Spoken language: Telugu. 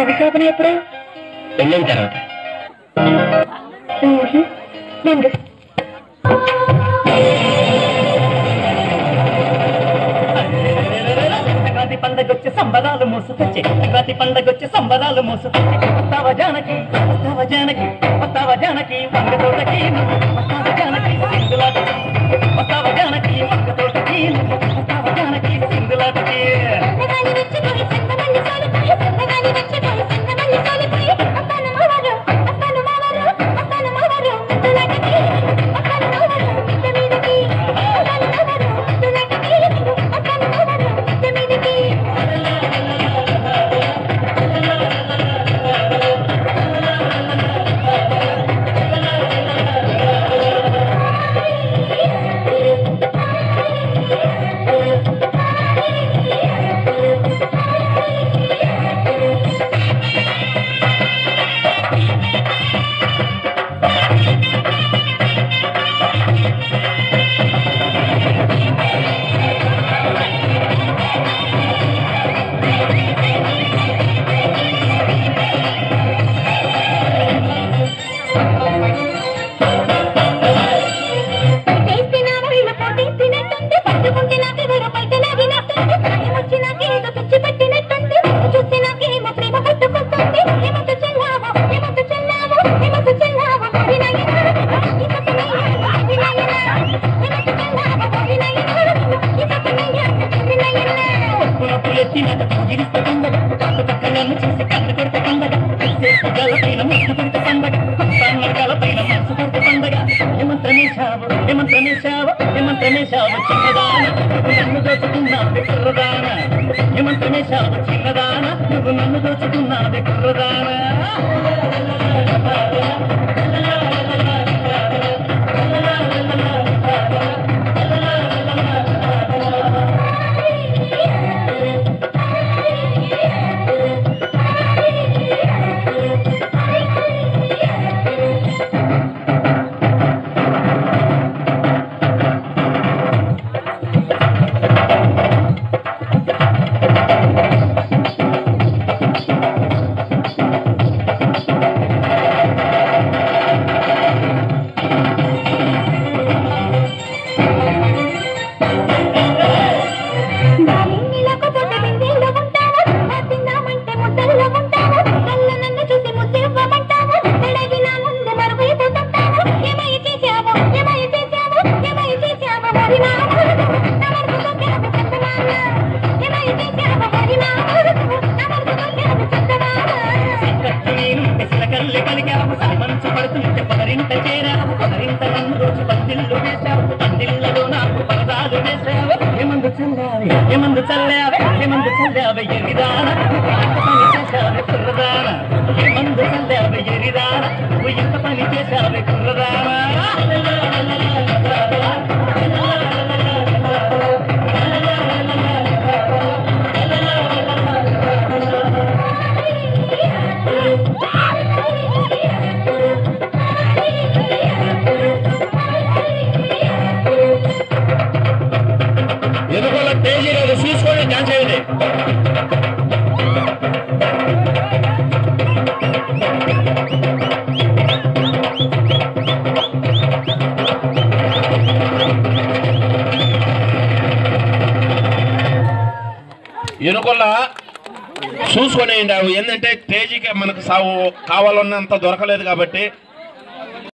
మరి శోభన ఎప్పుడు పెళ్ళిన తర్వాత ఊహు. నేను సంక్రాంతి పండగొచ్చి సంబరాలు మోసుకొచ్చి సంక్రాంతి పండగొచ్చి సంబరాలు మోసుకొచ్చి వస్తావ జానకి వస్తావ జానకి వస్తావ జానకి వంగ తోటకి వస్తావ జానకి సింగులాటకి వస్తావ జానకి వంగ తోటకి వస్తావ జానకి సింగులాటకి సన్నగాలి రెచ్చిపోయి సన్నమల్లి సోలిపోయి సన్నగాలి రెచ్చిపోయి సన్నమల్లి సోలిపోయి వస్తాను మావారు వస్తాను మావారు వస్తాను మావారు ముద్దులాటకి వస్తాను మావారు మిద్ద మీదకి వస్తాను మావారు ముద్దులాటకి వస్తాను మావారు మిద్ద మీదకి చేస్తే నా ఒళ్ళు పోటేసినట్టుంది పట్టుకుంటే నాకెవరో పైట లాగినట్టుంది ప్రాయం వచ్చి నాకేదో పిచ్చి పట్టినట్టుంది చూస్తే నాకేమో ప్రేమ పట్టుకుంటుంది ఏమంత చెల్లావో ఏమంత చెల్లావో ఏమంత చెల్లావో మరి నాయనా ఈ పక్కనయ్యా ఇది నాయనా ఏమంత చెల్లావో మరి నాయనా ఈ పక్కనయ్యా ఇది నాయనా పులపులు ఎత్తినట్టు పూజిరిస్తే పండగ పక్క పక్క నన్ను చూసి కన్ను కొడితే పండగ చేసి గలపైన ముద్దు కొడితే పండగ గలపైన మనసు కొడితే పండగ ఏమంత్రమేశావు ఏమంత్రమేశావు ఏమంత్రమేశావు చిన్నదాన నువ్వు నన్ను దోచుకున్నావు కుర్రదాన ఏమంత్రమేశావు చిన్నదాన నువ్వు నన్ను దోచుకున్నావు కుర్రదాన నీలకు తోట బిందెల్లో ఉంటావా నా తిన్నామంటే ముద్దల్లో ఉంటావా కళ్ళ నన్ను చూసి ముద్దివ్వమంటావా అడిగిన ముందు మరువైపోతుంటావా ఏమై చేశావో ఏమై చేశావో ఏమై చేశావో మరి నా నా మనసుతో క్యాబ్ చందమామ ఏమై చేశావో మరి నా నా మనసుతో క్యాబ్ చందమామ కట్టు నేను పెసరకల్లి పలికావు మంచు పడుతుంటే పదరింత చేరావు పదరింత నన్ను రోజు పందిళ్ళు వేశావు పందిళ్ళలో నాకు పరదాలు వేశావు ఏమందు చల్లావే ఏమందు చల్లావే ఏమందు చల్లావే ఎరిదాన పని చేశావే కుర్రదాన ఏమందు చల్లావే ఎరిదాన నువ్వు ఎంత పని చేశావే కుర్రదానా ఎదుగుల తేజీ లేదు చూసుకొని డాన్స్ చేయండి ఎనుకొల్ల చూసుకొని అవి ఏంటంటే తేజీకి మనకు సాగు కావాలన్నంత దొరకలేదు కాబట్టి